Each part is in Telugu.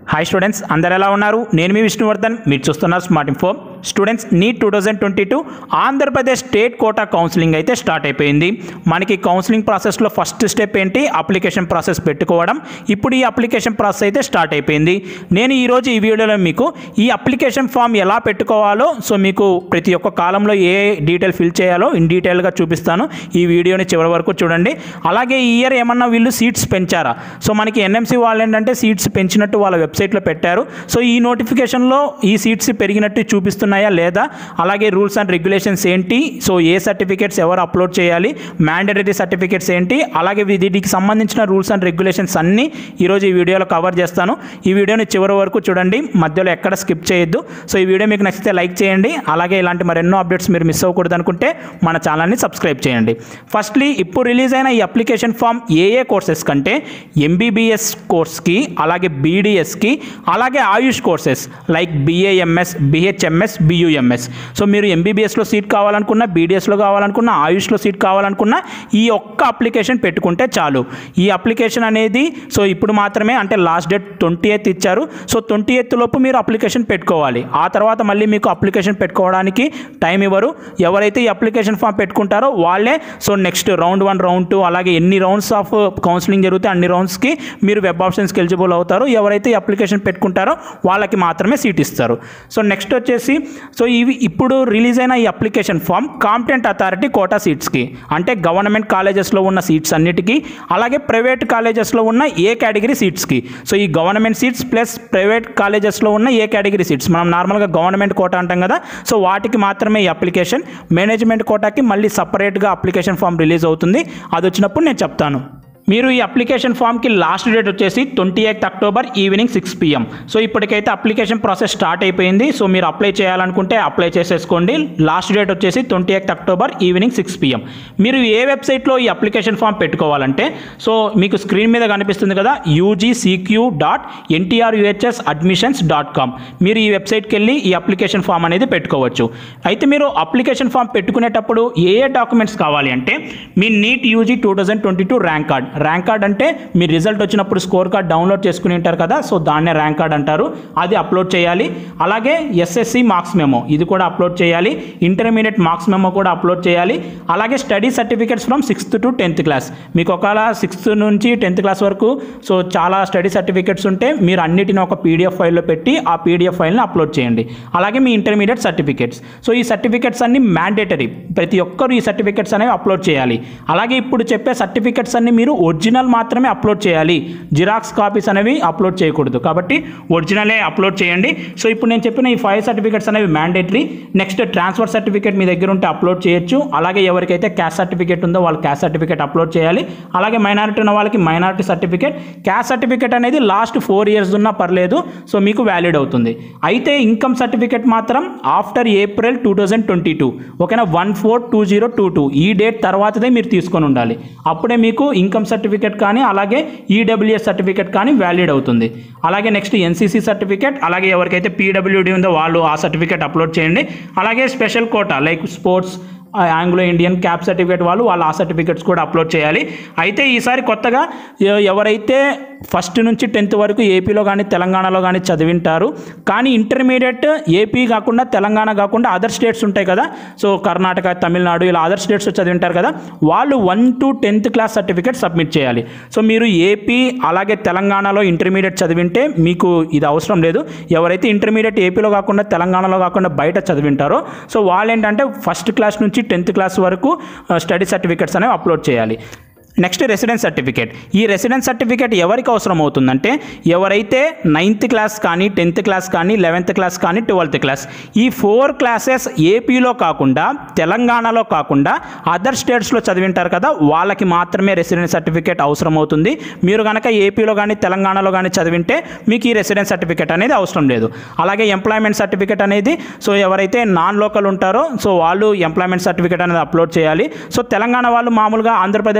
హాయ్ స్టూడెంట్స్ అందరు ఎలా ఉన్నారు నేను మీ విష్ణువర్ధన్ మీరు చూస్తున్నారు smart info students NEET two thousand twenty two Andhra Pradesh state quota counselling అయితే స్టార్ట్ అయిపోయింది మనకి కౌన్సిలింగ్ ప్రాసెస్లో ఫస్ట్ స్టెప్ ఏంటి అప్లికేషన్ ప్రాసెస్ పెట్టుకోవడం ఇప్పుడు ఈ అప్లికేషన్ ప్రాసెస్ అయితే స్టార్ట్ అయిపోయింది నేను ఈరోజు ఈ వీడియోలో మీకు ఈ అప్లికేషన్ ఫామ్ ఎలా పెట్టుకోవాలో సో మీకు ప్రతి ఒక్క కాలంలో ఏ డీటెయిల్ ఫిల్ చేయాలో ఇన్ డీటెయిల్గా చూపిస్తాను ఈ వీడియోని చివరి వరకు చూడండి అలాగే ఈ ఇయర్ ఏమన్నా వీళ్ళు సీట్స్ పెంచారా సో మనకి ఎన్ఎంసీ వాళ్ళు ఏంటంటే సీట్స్ పెంచినట్టు వాళ్ళ వెబ్సైట్లో పెట్టారు సో ఈ నోటిఫికేషన్లో ఈ సీట్స్ పెరిగినట్టు చూపిస్తున్నాయా లేదా అలాగే రూల్స్ అండ్ రెగ్యులేషన్స్ ఏంటి సో ఏ సర్టిఫికేట్స్ ఎవరు అప్లోడ్ చేయాలి మ్యాండటరీ సర్టిఫికేట్స్ ఏంటి అలాగే వీటికి సంబంధించిన రూల్స్ అండ్ రెగ్యులేషన్స్ అన్నీ ఈరోజు ఈ వీడియోలో కవర్ చేస్తాను ఈ వీడియోని చివరి వరకు చూడండి మధ్యలో ఎక్కడ స్కిప్ చేయొద్దు సో ఈ వీడియో మీకు నచ్చితే లైక్ చేయండి అలాగే ఇలాంటి మరెన్నో అప్డేట్స్ మీరు మిస్ అవ్వకూడదు అనుకుంటే మన ఛానల్ని సబ్స్క్రైబ్ చేయండి ఫస్ట్లీ ఇప్పుడు రిలీజ్ అయిన ఈ అప్లికేషన్ ఫామ్ ఏ ఏ కోర్సెస్ కంటే ఎంబీబీఎస్ కోర్స్కి అలాగే బీడీఎస్కి అలాగే AYUSH courses like BAMS BHMS BUMS so మీరు ఎంబీబీఎస్లో సీట్ కావాలనుకున్నా బీడీఎస్లో కావాలనుకున్నా ఆయుష్లో సీట్ కావాలనుకున్నా ఈ ఒక్క అప్లికేషన్ పెట్టుకుంటే చాలు ఈ అప్లికేషన్ అనేది సో ఇప్పుడు మాత్రమే అంటే లాస్ట్ డేట్ ట్వంటీ ఎయిత్ ఇచ్చారు సో ట్వంటీ ఎయిత్ లోపు మీరు అప్లికేషన్ పెట్టుకోవాలి ఆ తర్వాత మళ్ళీ మీకు అప్లికేషన్ పెట్టుకోవడానికి టైం ఇవ్వరు ఎవరైతే ఈ అప్లికేషన్ ఫామ్ పెట్టుకుంటారో వాళ్ళే so next round one round two అలాగే ఎన్ని రౌండ్స్ ఆఫ్ కౌన్సిలింగ్ జరిగితే అన్ని రౌండ్స్కి మీరు వెబ్ ఆప్షన్స్కి ఎలిజిబుల్ అవుతారు ఎవరైతే ఈ అప్లికేషన్ పెట్టుకుంటారో వాళ్ళకి మాత్రమే సీట్ ఇస్తారు సో నెక్స్ట్ వచ్చేసి సో ఇవి ఇప్పుడు రిలీజ్ అయిన ఈ application form competent authority quota సీట్స్కి అంటే గవర్నమెంట్ కాలేజెస్లో ఉన్న సీట్స్ అన్నిటికీ అలాగే ప్రైవేట్ కాలేజెస్లో ఉన్న ఏ కేటగిరీ సీట్స్కి సో ఈ గవర్నమెంట్ సీట్స్ ప్లస్ ప్రైవేట్ కాలేజెస్లో ఉన్న ఏ కేటగిరీ సీట్స్ మనం నార్మల్గా గవర్నమెంట్ కోటా అంటాం కదా సో వాటికి మాత్రమే ఈ అప్లికేషన్ మేనేజ్మెంట్ కోటాకి మళ్ళీ సపరేట్గా అప్లికేషన్ ఫామ్ రిలీజ్ అవుతుంది అది వచ్చినప్పుడు నేను చెప్తాను మీరు ఈ అప్లికేషన్ ఫామ్కి లాస్ట్ డేట్ వచ్చేసి twenty eighth October evening six PM so ఇప్పటికైతే అప్లికేషన్ ప్రాసెస్ స్టార్ట్ అయిపోయింది సో మీరు అప్లై చేయాలనుకుంటే అప్లై చేసేసుకోండి లాస్ట్ డేట్ వచ్చేసి twenty eighth October evening six PM మీరు ఏ వెబ్సైట్లో ఈ అప్లికేషన్ ఫామ్ పెట్టుకోవాలంటే సో మీకు స్క్రీన్ మీద కనిపిస్తుంది కదా UGCQ dot NTR UHS admissions dot com మీరు ఈ వెబ్సైట్కి వెళ్ళి ఈ అప్లికేషన్ ఫామ్ అనేది పెట్టుకోవచ్చు అయితే మీరు అప్లికేషన్ ఫామ్ పెట్టుకునేటప్పుడు ఏ ఏ డాక్యుమెంట్స్ కావాలి అంటే మీ NEET UG two thousand twenty two rank card rank card అంటే మీ రిజల్ట్ వచ్చినప్పుడు స్కోర్ కార్డ్ డౌన్లోడ్ చేసుకుని ఉంటారు కదా సో దాన్నే ర్యాంక్ కార్డ్ అంటారు అది అప్లోడ్ చేయాలి అలాగే ఎస్ఎస్సి మార్క్స్ మెమో ఇది కూడా అప్లోడ్ చేయాలి ఇంటర్మీడియట్ మార్క్స్ మెమో కూడా అప్లోడ్ చేయాలి అలాగే study certificates from sixth to tenth class మీకు ఒకవేళ సిక్స్త్ నుంచి టెన్త్ క్లాస్ వరకు సో చాలా స్టడీ సర్టిఫికేట్స్ ఉంటే మీరు అన్నిటిని ఒక పీడిఎఫ్ ఫైల్లో పెట్టి ఆ పీడిఎఫ్ ఫైల్ని అప్లోడ్ చేయండి అలాగే మీ ఇంటర్మీడియట్ సర్టిఫికేట్స్ సో ఈ సర్టిఫికేట్స్ అన్ని మ్యాండేటరీ ప్రతి ఒక్కరు ఈ సర్టిఫికేట్స్ అనేవి అప్లోడ్ చేయాలి అలాగే ఇప్పుడు చెప్పే సర్టిఫికేట్స్ అన్ని మీరు ఒరిజినల్ మాత్రమే అప్లోడ్ చేయాలి జిరాక్స్ కాపీస్ అనేవి అప్లోడ్ చేయకూడదు కాబట్టి ఒరిజినలే అప్లోడ్ చేయండి సో ఇప్పుడు నేను చెప్పిన ఈ ఫైవ్ సర్టిఫికేట్స్ అనేవి మ్యాండేటరీ నెక్స్ట్ ట్రాన్స్ఫర్ సర్టిఫికేట్ మీ దగ్గర ఉంటే అప్లోడ్ చేయొచ్చు అలాగే ఎవరికైతే క్యాస్ట్ సర్టిఫికేట్ ఉందో వాళ్ళు క్యాస్ట్ సర్టిఫికేట్ అప్లోడ్ చేయాలి అలాగే మైనారిటీ ఉన్న వాళ్ళకి మైనారిటీ సర్టిఫికేట్ క్యాస్ట్ సర్టిఫికేట్ అనేది లాస్ట్ ఫోర్ ఇయర్స్ ఉన్నా పర్లేదు సో మీకు వ్యాలిడ్ అవుతుంది అయితే ఇన్కమ్ సర్టిఫికేట్ మాత్రం after April two thousand twenty two ఓకేనా one four two zero two two ఈ డేట్ తర్వాతదే మీరు తీసుకొని ఉండాలి అప్పుడే మీకు ఇన్కమ్ సర్టిఫికేట్ కానీ అలాగే ఈడబ్ల్యూఎస్ సర్టిఫికేట్ కానీ వ్యాలిడ్ అవుతుంది అలాగే నెక్స్ట్ ఎన్సీసీ సర్టిఫికేట్ అలాగే ఎవరికైతే పీడబ్ల్యూడి ఉందో వాళ్ళు ఆ సర్టిఫికేట్ అప్లోడ్ చేయండి అలాగే special quota like sports Anglo Indian cap certificate వాళ్ళు వాళ్ళ ఆ సర్టిఫికేట్స్ కూడా అప్లోడ్ చేయాలి అయితే ఈసారి కొత్తగా ఎ- ఎవరైతే ఫస్ట్ నుంచి టెన్త్ వరకు ఏపీలో కానీ తెలంగాణలో కానీ చదివింటారు కానీ ఇంటర్మీడియట్ ఏపీ కాకుండా తెలంగాణ కాకుండా అదర్ స్టేట్స్ ఉంటాయి కదా సో కర్ణాటక తమిళనాడు ఇలా అదర్ స్టేట్స్ చదివింటారు కదా వాళ్ళు one to tenth class certificate submit చేయాలి సో మీరు ఏపీ అలాగే తెలంగాణలో ఇంటర్మీడియట్ చదివింటే మీకు ఇది అవసరం లేదు ఎవరైతే ఇంటర్మీడియట్ ఏపీలో కాకుండా తెలంగాణలో కాకుండా బయట చదివింటారో సో వాళ్ళు ఏంటంటే ఫస్ట్ క్లాస్ నుంచి టెన్త్ క్లాస్ వరకు స్టడీ సర్టిఫికేట్స్ అనేవి అప్లోడ్ చేయాలి నెక్స్ట్ రెసిడెన్స్ సర్టిఫికేట్ ఈ రెసిడెన్స్ సర్టిఫికేట్ ఎవరికి అవసరం అవుతుందంటే ఎవరైతే నైన్త్ క్లాస్ కానీ టెన్త్ క్లాస్ కానీ లెవెన్త్ క్లాస్ కానీ ట్వెల్త్ క్లాస్ ఈ ఫోర్ క్లాసెస్ ఏపీలో కాకుండా తెలంగాణలో కాకుండా అదర్ స్టేట్స్లో చదివింటారు కదా వాళ్ళకి మాత్రమే రెసిడెన్స్ సర్టిఫికేట్ అవసరం అవుతుంది మీరు కనుక ఏపీలో కానీ తెలంగాణలో కానీ చదివింటే మీకు ఈ రెసిడెన్స్ సర్టిఫికేట్ అనేది అవసరం లేదు అలాగే ఎంప్లాయ్మెంట్ సర్టిఫికేట్ అనేది సో ఎవరైతే నాన్ లోకల్ ఉంటారో సో వాళ్ళు ఎంప్లాయ్మెంట్ సర్టిఫికేట్ అనేది అప్లోడ్ చేయాలి సో తెలంగాణ వాళ్ళు మామూలుగా ఆంధ్రప్రదేశ్కి అప్లై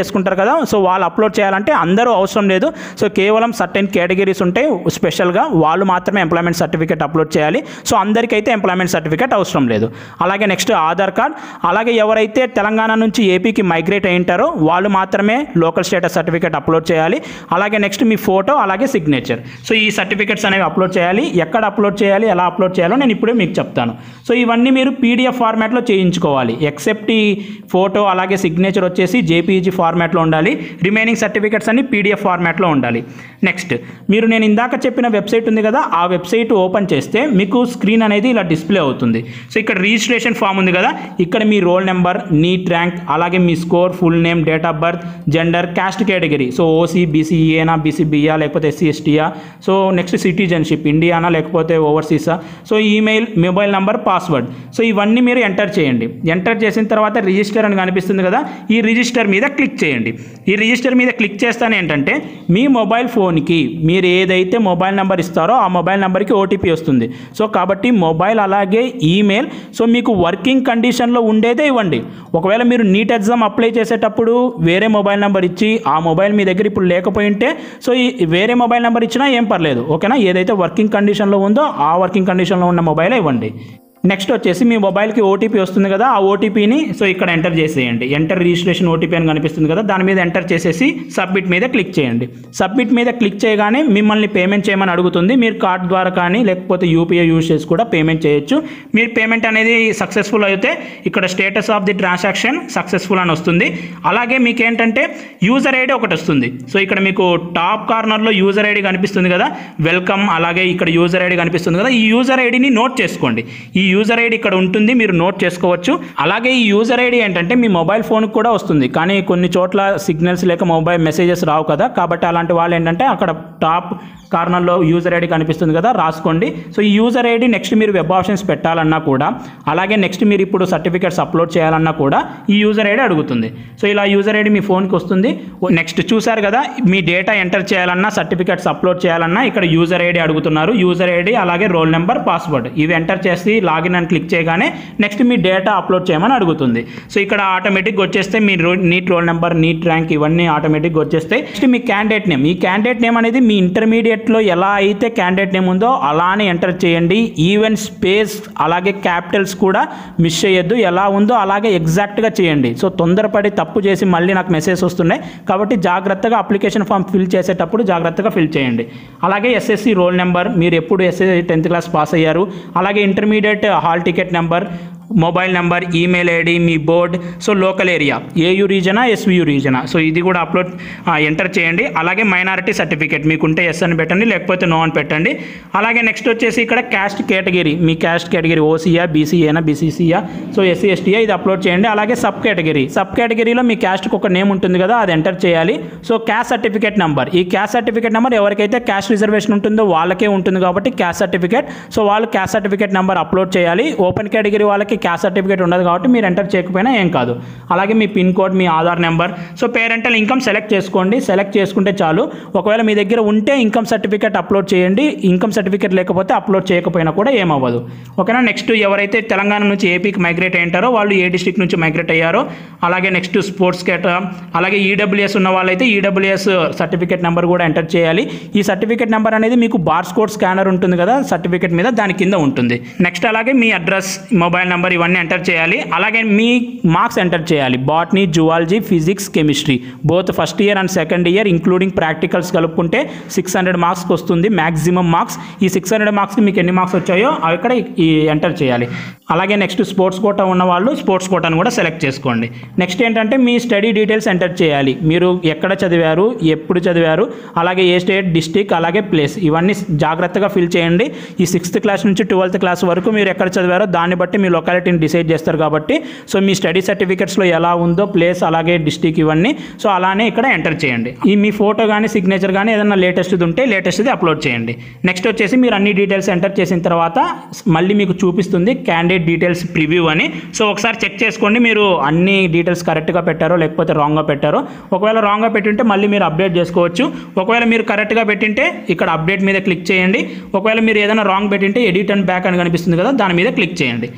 చేసుకుంటారు కదా సో వాళ్ళు అప్లోడ్ చేయాలంటే అందరూ అవసరం లేదు సో కేవలం సర్టెన్ కేటగిరీస్ ఉంటాయి స్పెషల్గా వాళ్ళు మాత్రమే ఎంప్లాయ్మెంట్ సర్టిఫికేట్ అప్లోడ్ చేయాలి సో అందరికైతే ఎంప్లాయ్మెంట్ సర్టిఫికేట్ అవసరం లేదు అలాగే నెక్స్ట్ ఆధార్ కార్డ్ అలాగే ఎవరైతే తెలంగాణ నుంచి ఏపీకి మైగ్రేట్ అయి ఉంటారో వాళ్ళు మాత్రమే లోకల్ స్టేటస్ సర్టిఫికేట్ అప్లోడ్ చేయాలి అలాగే నెక్స్ట్ మీ ఫోటో అలాగే సిగ్నేచర్ సో ఈ సర్టిఫికేట్స్ అనేవి అప్లోడ్ చేయాలి ఎక్కడ అప్లోడ్ చేయాలి ఎలా అప్లోడ్ చేయాలో నేను ఇప్పుడే మీకు చెప్తాను సో ఇవన్నీ మీరు పీడిఎఫ్ ఫార్మాట్లో చేయించుకోవాలి ఎక్సెప్ట్ ఈ ఫోటో అలాగే సిగ్నేచర్ వచ్చేసి జేపీజీ ఫార్మాట్లో ఉండాలి రిమైనింగ్ సర్టిఫికేట్స్ అన్ని పీడిఎఫ్ ఫార్మాట్లో ఉండాలి నెక్స్ట్ మీరు నేను ఇందాక చెప్పిన వెబ్సైట్ ఉంది కదా ఆ వెబ్సైట్ ఓపెన్ చేస్తే మీకు స్క్రీన్ అనేది ఇలా డిస్ప్లే అవుతుంది సో ఇక్కడ రిజిస్ట్రేషన్ ఫామ్ ఉంది కదా ఇక్కడ మీ రోల్ నెంబర్ నీట్ ర్యాంక్ అలాగే మీ score full name date of birth gender caste category so OC బీసీఏనా బీసీబీయా లేకపోతే ఎస్సీ ఎస్టీయా సో నెక్స్ట్ సిటిజన్షిప్ ఇండియానా లేకపోతే ఓవర్సీసా so email mobile number password so ఇవన్నీ మీరు ఎంటర్ చేయండి ఎంటర్ చేసిన తర్వాత రిజిస్టర్ అని కనిపిస్తుంది కదా ఈ రిజిస్టర్ మీద క్లిక్ చేయండి ఈ రిజిస్టర్ మీద క్లిక్ చేస్తానే ఏంటంటే మీ మొబైల్ ఫోన్కి మీరు ఏదైతే మొబైల్ నెంబర్ ఇస్తారో ఆ మొబైల్ నెంబర్కి ఓటీపీ వస్తుంది సో కాబట్టి మొబైల్ అలాగే ఈమెయిల్ సో మీకు వర్కింగ్ కండిషన్లో ఉండేదే ఇవ్వండి ఒకవేళ మీరు నీట్ ఎగ్జామ్ అప్లై చేసేటప్పుడు వేరే మొబైల్ నెంబర్ ఇచ్చి ఆ మొబైల్ మీ దగ్గర ఇప్పుడు లేకపోయి ఉంటే సో ఈ వేరే మొబైల్ నెంబర్ ఇచ్చినా ఏం పర్లేదు ఓకేనా ఏదైతే వర్కింగ్ కండిషన్లో ఉందో ఆ వర్కింగ్ కండిషన్లో ఉన్న మొబైలే ఇవ్వండి నెక్స్ట్ వచ్చేసి మీ మొబైల్కి ఓటీపీ వస్తుంది కదా ఆ ఓటీపీని సో ఇక్కడ ఎంటర్ చేసేయండి ఎంటర్ రిజిస్ట్రేషన్ ఓటీపీ అని కనిపిస్తుంది కదా దాని మీద ఎంటర్ చేసేసి సబ్మిట్ మీద క్లిక్ చేయండి సబ్మిట్ మీద క్లిక్ చేయగానే మిమ్మల్ని పేమెంట్ చేయమని అడుగుతుంది మీరు కార్డ్ ద్వారా కానీ లేకపోతే యూపీఐ యూజ్ చేసి కూడా పేమెంట్ చేయొచ్చు మీరు పేమెంట్ అనేది సక్సెస్ఫుల్ అయితే ఇక్కడ status of the transaction successful అని వస్తుంది అలాగే మీకు ఏంటంటే యూజర్ ఐడి ఒకటి వస్తుంది సో ఇక్కడ మీకు టాప్ కార్నర్లో యూజర్ ఐడి కనిపిస్తుంది కదా వెల్కమ్ అలాగే ఇక్కడ యూజర్ ఐడి కనిపిస్తుంది కదా ఈ యూజర్ ఐడిని నోట్ చేసుకోండి ఈ యూజర్ ఐడి ఇక్కడ ఉంటుంది మీరు నోట్ చేసుకోవచ్చు అలాగే ఈ యూజర్ ఐడి ఏంటంటే మీ మొబైల్ ఫోన్కి కూడా వస్తుంది కానీ కొన్ని చోట్ల సిగ్నల్స్ లేక మొబైల్ మెసేజెస్ రావు కదా కాబట్టి అలాంటి వాళ్ళు ఏంటంటే అక్కడ టాప్ కార్నర్లో యూజర్ ఐడి కనిపిస్తుంది కదా రాసుకోండి సో ఈ యూజర్ ఐడి నెక్స్ట్ మీరు వెబ్ ఆప్షన్స్ పెట్టాలన్నా కూడా అలాగే నెక్స్ట్ మీరు ఇప్పుడు సర్టిఫికేట్స్ అప్లోడ్ చేయాలన్నా కూడా ఈ యూజర్ ఐడి అడుగుతుంది సో ఇలా యూజర్ ఐడి మీ ఫోన్కి వస్తుంది నెక్స్ట్ చూసారు కదా మీ డేటా ఎంటర్ చేయాలన్నా సర్టిఫికేట్స్ అప్లోడ్ చేయాలన్నా ఇక్కడ యూజర్ ఐడి అడుగుతున్నారు యూజర్ ఐడి అలాగే రోల్ నెంబర్ పాస్వర్డ్ ఇవి ఎంటర్ చేసి లాగిన్ అని క్లిక్ చేయగానే నెక్స్ట్ మీ డేటా అప్లోడ్ చేయమని అడుగుతుంది సో ఇక్కడ ఆటోమేటిక్గా వచ్చేస్తే మీ రో NEET roll number NEET rank ఇవన్నీ ఆటోమేటిక్గా వచ్చేస్తాయి నెక్స్ట్ మీ క్యాండిడేట్ నేమ్ ఈ క్యాండిడేట్ నేమ్ అనేది మీ ఇంటర్మీడియట్లో ఎలా అయితే క్యాండిడేట్ నేమ్ ఉందో అలానే ఎంటర్ చేయండి ఈవెన్ స్పేస్ అలాగే క్యాపిటల్స్ కూడా మిస్ చేయొద్దు ఎలా ఉందో అలాగే ఎగ్జాక్ట్గా చేయండి సో తొందరపడి తప్పు చేసి మళ్ళీ నాకు మెసేజ్ వస్తున్నాయి కాబట్టి జాగ్రత్తగా అప్లికేషన్ ఫామ్ ఫిల్ చేసేటప్పుడు జాగ్రత్తగా ఫిల్ చేయండి అలాగే ఎస్ఎస్సి రోల్ నెంబర్ మీరు ఎప్పుడు ఎస్ఎస్సి టెన్త్ క్లాస్ పాస్ అయ్యారు అలాగే intermediate hall ticket number mobile number email ID మీ board so local area AU రీజనా ఎస్వియు రీజనా సో ఇది కూడా అప్లోడ్ ఎంటర్ చేయండి అలాగే మైనారిటీ సర్టిఫికేట్ మీకుంటే ఎస్ అని పెట్టండి లేకపోతే నో అని పెట్టండి అలాగే నెక్స్ట్ వచ్చేసి ఇక్కడ క్యాస్ట్ కేటగిరీ మీ క్యాస్ట్ కేటగిరీ ఓసీయా బీసీఏనా బీసీసీయా సో ఎస్సీ ఎస్టీయా ఇది అప్లోడ్ చేయండి అలాగే సబ్ కేటగిరీ సబ్ కేటగిరీలో మీ క్యాస్ట్కి ఒక నేమ్ ఉంటుంది కదా అది ఎంటర్ చేయాలి సో క్యాస్ట్ సర్టిఫికేట్ నెంబర్ ఈ క్యాస్ట్ సర్టిఫికేట్ నెంబర్ ఎవరికైతే క్యాస్ట్ రిజర్వేషన్ ఉంటుందో వాళ్ళకే ఉంటుంది కాబట్టి క్యాస్ట్ సర్టిఫికేట్ సో వాళ్ళు క్యాస్ట్ సర్టిఫికేట్ నెంబర్ అప్లోడ్ చేయాలి ఓపెన్ కేటగిరీ వాళ్ళకి క్యాస్ట్ సర్టిఫికేట్ ఉండదు కాబట్టి మీరు ఎంటర్ చేయకపోయినా ఏం కాదు అలాగే మీ పిన్ కోడ్ మీ Aadhaar number so parental income select చేసుకోండి సెలెక్ట్ చేసుకుంటే చాలు ఒకవేళ మీ దగ్గర ఉంటే ఇన్కమ్ సర్టిఫికేట్ అప్లోడ్ చేయండి ఇన్కమ్ సర్టిఫికేట్ లేకపోతే అప్లోడ్ చేయకపోయినా కూడా ఏమవ్వదు ఓకేనా నెక్స్ట్ ఎవరైతే తెలంగాణ నుంచి ఏపీకి మైగ్రేట్ అయ్యారో వాళ్ళు ఏ డిస్ట్రిక్ట్ నుంచి మైగ్రేట్ అయ్యారో అలాగే నెక్స్ట్ స్పోర్ట్స్ కేట అలాగే ఈడబ్ల్యూఎస్ ఉన్న వాళ్ళైతే ఈడబ్ల్యూఎస్ సర్టిఫికేట్ నెంబర్ కూడా ఎంటర్ చేయాలి ఈ సర్టిఫికేట్ నెంబర్ అనేది మీకు బార్ కోడ్ స్కానర్ ఉంటుంది కదా సర్టిఫికేట్ మీద దాని కింద ఉంటుంది నెక్స్ట్ అలాగే మీ అడ్రస్ మొబైల్ నెంబర్ ఇవన్నీ ఎంటర్ చేయాలి అలాగే మీ మార్క్స్ ఎంటర్ చేయాలి botany zoology physics chemistry both first year and second year including practicals కలుపుకుంటే సిక్స్ హండ్రెడ్ మార్క్స్కి వస్తుంది మ్యాక్సిమం మార్క్స్ ఈ సిక్స్ హండ్రెడ్ మార్క్స్కి మీకు ఎన్ని మార్క్స్ వచ్చాయో అవి ఇక్కడ ఈ ఎంటర్ చేయాలి అలాగే నెక్స్ట్ స్పోర్ట్స్ కోటా ఉన్న వాళ్ళు స్పోర్ట్స్ కోటాను కూడా సెలెక్ట్ చేసుకోండి నెక్స్ట్ ఏంటంటే మీ స్టడీ డీటెయిల్స్ ఎంటర్ చేయాలి మీరు ఎక్కడ చదివారు ఎప్పుడు చదివారు అలాగే ఏ స్టేట్ డిస్టిక్ అలాగే ప్లేస్ ఇవన్నీ జాగ్రత్తగా ఫిల్ చేయండి ఈ సిక్స్త్ క్లాస్ నుంచి ట్వెల్త్ క్లాస్ వరకు మీరు ఎక్కడ చదివారో దాన్ని బట్టి మీ లొకాలిటీని డిసైడ్ చేస్తారు కాబట్టి సో మీ స్టడీ సర్టిఫికెట్స్లో ఎలా ఉందో ప్లేస్ అలాగే డిస్టిక్ ఇవన్నీ సో అలానే ఇక్కడ ఎంటర్ చేయండి ఈ మీ ఫోటో కానీ సిగ్నేచర్ కానీ ఏదైనా లేటెస్ట్ది ఉంటే లేటెస్ట్ది అప్లోడ్ చేయండి నెక్స్ట్ వచ్చేసి మీరు అన్ని డీటెయిల్స్ ఎంటర్ చేసిన తర్వాత మళ్ళీ మీకు చూపిస్తుంది క్యాండిడేట్ డీటెయిల్స్ ప్రివ్యూ అని సో ఒకసారి చెక్ చేసుకోండి మీరు అన్ని డీటెయిల్స్ కరెక్ట్గా పెట్టారో లేకపోతే రాంగ్గా పెట్టారో ఒకవేళ రాంగ్గా పెట్టింటే మళ్ళీ మీరు అప్డేట్ చేసుకోవచ్చు ఒకవేళ మీరు కరెక్ట్గా పెట్టింటే ఇక్కడ అప్డేట్ మీద క్లిక్ చేయండి ఒకవేళ మీరు ఏదైనా రాంగ్ పెట్టింటే ఎడిట్ అండ్ బ్యాక్ అని కనిపిస్తుంది కదా దాని మీద క్లిక్ చేయండి క్లిక్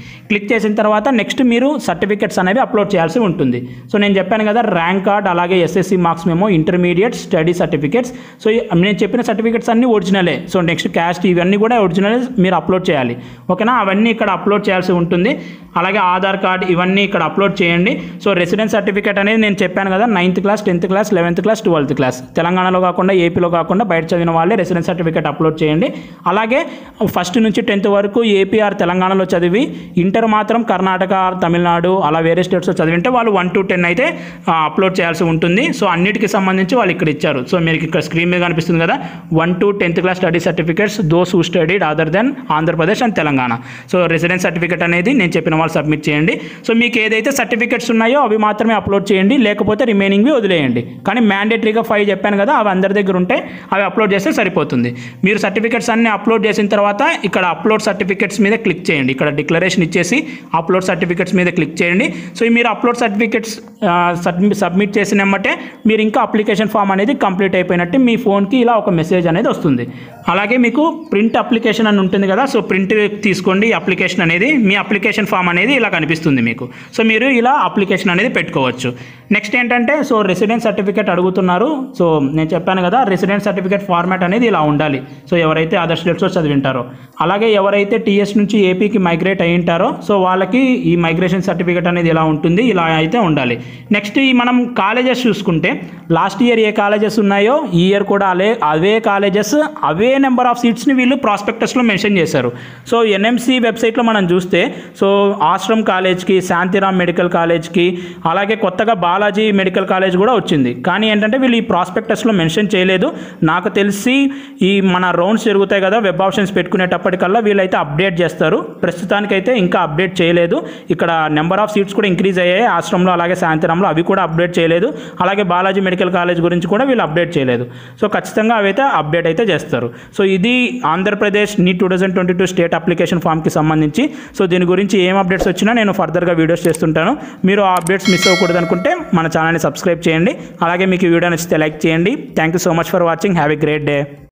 క్లిక్ చేసిన తర్వాత నెక్స్ట్ మీరు సర్టిఫికెట్స్ అనేవి అప్లోడ్ చేయాల్సి ఉంటుంది సో నేను చెప్పాను కదా ర్యాంక్ కార్డ్ అలాగే ఎస్ఎస్సి మార్క్స్ మేము ఇంటర్మీడియట్ స్టడీ సర్టిఫికెట్స్ సో ఈ- నేను చెప్పిన సర్టిఫికెట్స్ అన్నీ ఒరిజినలే సో నెక్స్ట్ క్యాస్ట్ ఇవన్నీ కూడా ఒరిజినల్ మీరు అప్లోడ్ చేయాలి ఓకేనా అవన్నీ ఇక్కడ అప్లోడ్ చేయాల్సి ఉంటుంది అలాగే ఆధార్ కార్డ్ ఇవన్నీ ఇక్కడ అప్లోడ్ చేయండి సో రెసిడెన్స్ సర్టిఫికేట్ అనేది నేను చెప్పాను కదా ninth class tenth class eleventh class twelfth class తెలంగాణలో కాకుండా ఏపీలో కాకుండా బయట చదివిన వాళ్ళే రెసిడెన్స్ సర్టిఫికేట్ అప్లోడ్ చేయండి అలాగే ఫస్ట్ నుంచి టెన్త్ వరకు ఏపీఆర్ తెలంగాణలో చదివి ఇంటర్ మాత్రం కర్ణాటక తమిళనాడు అలా వేరే స్టేట్స్లో చదివింటే వాళ్ళు వన్ టు టెన్ అయితే ఆ, అప్లోడ్ చేయాల్సి ఉంటుంది సో అన్నిటికీ సంబంధించి వాళ్ళు ఇక్కడ ఇచ్చారు సో మీకు ఇక్కడ స్క్రీన్ మీద కనిపిస్తుంది కదా one to tenth class study certificates those who studied other than Andhra Pradesh and Telangana so residence certificate అనేది నేను చెప్పిన వాళ్ళు సబ్మిట్ చేయండి సో మీకు ఏదైతే సర్టిఫికేట్స్ ఉన్నాయో అవి మాత్రమే అప్లోడ్ చేయండి లేకపోతే రిమైనింగ్వి వదిలేయండి కానీ మ్యాండేటరీగా ఫైవ్ చెప్పాను కదా అవి అందరి దగ్గర ఉంటే అవి అప్లోడ్ చేస్తే సరిపోతుంది మీరు సర్టిఫికేట్స్ అన్ని అప్లోడ్ చేసిన తర్వాత ఇక్కడ అప్లోడ్ సర్టిఫికేట్స్ మీద క్లిక్ చేయండి ఇక్కడ డిక్లరేషన్ ఇచ్చేసి అప్లోడ్ సర్టిఫికేట్స్ మీద క్లిక్ చేయండి సో ఈ మీరు అప్లోడ్ సర్టిఫికేట్స్ సబ్మిట్ చేసిన వెంబటే మీరు ఇంకా అప్లికేషన్ ఫామ్ అనేది కంప్లీట్ అయిపోయినట్టు మీ ఫోన్కి ఇలా ఒక మెసేజ్ అనేది వస్తుంది అలాగే మీకు ప్రింట్ అప్లికేషన్ అని ఉంటుంది కదా సో ప్రింట్ తీసుకోండి అప్లికేషన్ అనేది మీ అప్లికేషన్ ఫామ్ అనేది ఇలా కనిపిస్తుంది మీకు సో మీరు ఇలా అప్లికేషన్ అనేది పెట్టుకోవచ్చు నెక్స్ట్ ఏంటంటే సో రెసిడెన్స్ సర్టిఫికేట్ అడుగుతున్నారు సో నేను చెప్పాను కదా రెసిడెన్స్ సర్టిఫికేట్ ఫార్మాట్ అనేది ఇలా ఉండాలి సో ఎవరైతే అదర్ స్టేట్స్లో చదివింటారో అలాగే ఎవరైతే టీఎస్ నుంచి ఏపీకి మైగ్రేట్ అయి ఉంటారో సో వాళ్ళకి ఈ మైగ్రేషన్ సర్టిఫికేట్ అనేది ఇలా ఉంటుంది ఇలా అయితే ఉండాలి నెక్స్ట్ ఈ మనం కాలేజెస్ చూసుకుంటే లాస్ట్ ఇయర్ ఏ కాలేజెస్ ఉన్నాయో ఈ ఇయర్ కూడా అలే అవే కాలేజెస్ అవే నెంబర్ ఆఫ్ సీట్స్ని వీళ్ళు ప్రాస్పెక్టస్లో మెన్షన్ చేశారు సో ఎన్ఎంసి వెబ్సైట్లో మనం చూస్తే సో ఆశ్రమ్ కాలేజ్కి శాంతిరామ్ మెడికల్ కాలేజ్కి అలాగే కొత్తగా బాలాజీ మెడికల్ కాలేజ్ కూడా వచ్చింది కానీ ఏంటంటే వీళ్ళు ఈ ప్రాస్పెక్టస్లో మెన్షన్ చేయలేదు నాకు తెలిసి ఈ మన రౌండ్స్ జరుగుతాయి కదా వెబ్ ఆప్షన్స్ పెట్టుకునేటప్పటికల్లా వీళ్ళైతే అప్డేట్ చేస్తారు ప్రస్తుతానికైతే ఇంకా అప్డేట్ చేయలేదు ఇక్కడ నెంబర్ ఆఫ్ సీట్స్ కూడా ఇంక్రీజ్ అయ్యాయి ఆశ్రమంలో అలాగే శాంతిరామ్లో అవి కూడా అప్డేట్ చేయలేదు అలాగే బాలాజీ మెడికల్ కాలేజ్ గురించి కూడా వీళ్ళు అప్డేట్ చేయలేదు సో ఖచ్చితంగా అవైతే అప్డేట్ అయితే చేస్తారు సో ఇది ఆంధ్రప్రదేశ్ నీ two thousand twenty two state application ఫామ్కి సంబంధించి సో దీని గురించి ఏం అప్డేట్స్ వచ్చినా నేను ఫర్దర్గా వీడియోస్ చేస్తుంటాను మీరు ఆ అప్డేట్స్ మిస్ అవ్వకూడదు అనుకుంటే మన ఛానల్ని సబ్స్క్రైబ్ చేయండి అలాగే మీకు ఈ వీడియో నచ్చితే లైక్ చేయండి thank you so much for watching have a great day